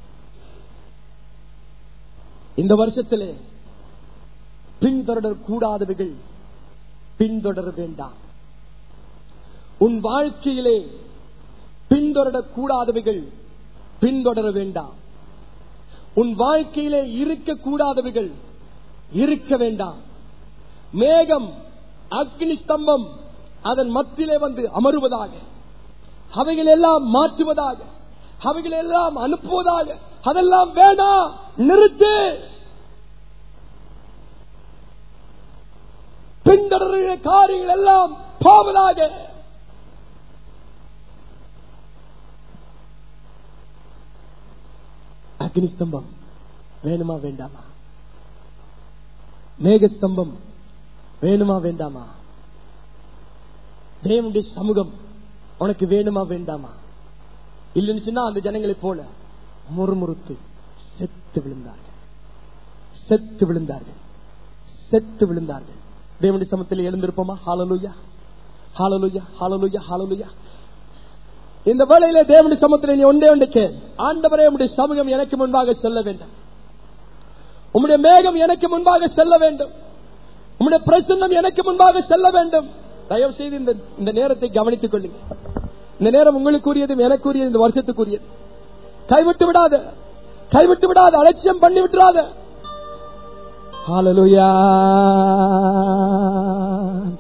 இந்த வருஷத்திலே பின்தொடர கூடாதவைகள் பின்தொடர வேண்டாம் உன் வாழ்க்கையிலே பின்தொடரக் கூடாதவைகள் பின்தொடர வேண்டாம் உன் வாழ்க்கையிலே இருக்கக்கூடாதவைகள் இருக்க வேண்டாம் மேகம் அக்னி ஸ்தம்பம் அதன் மத்தியிலே வந்து அமருவதாக அவைகள் எல்லாம் மாற்றுவதாக அவைகள் எல்லாம் அனுப்புவதாக அதெல்லாம் வேண்டாம் நிறுத்து பின்தொடர்கிற காரியங்கள் எல்லாம் போவதாக அக்னி ஸ்தம்பம் வேணுமா வேண்டாமா மேகஸ்தம்பம் வேணுமா வேண்டாமா தேவனுடைய சமூகம் உனக்கு வேணுமா வேண்டாமா இல்லைன்னு சொன்னா அந்த ஜனங்களை போல முறுமுறுத்து செத்து விழுந்தார்கள் செத்து விழுந்தார்கள் செத்து விழுந்தார்கள் தேவனுடைய சமத்தில் எழுந்திருப்போமா ஹாலலுயா ஹாலலுயா ஹாலலுயா ஹாலலுயா இந்த வேளையில தேவனுடைய சமத்தில் நீ ஒன்றே ஒன்று கேள் ஆண்டவரே உம்முடைய சமூகம் எனக்கு முன்பாக செல்ல வேண்டும் உம்முடைய மேகம் எனக்கு முன்பாக செல்ல வேண்டும் உம்முடைய பிரசன்னம் எனக்கு முன்பாக செல்ல வேண்டும் தயவு செய்து இந்த இந்த நேரத்தை கவனித்துக் கொள்ளுங்க இந்த நேரம் உங்களுக்குரியதும் எனக்குரியது இந்த வருஷத்துக்குரியது கைவிட்டு விடாத கைவிட்டு விடாத அலட்சியம் பண்ணி விட்டுறாத ஹalleluya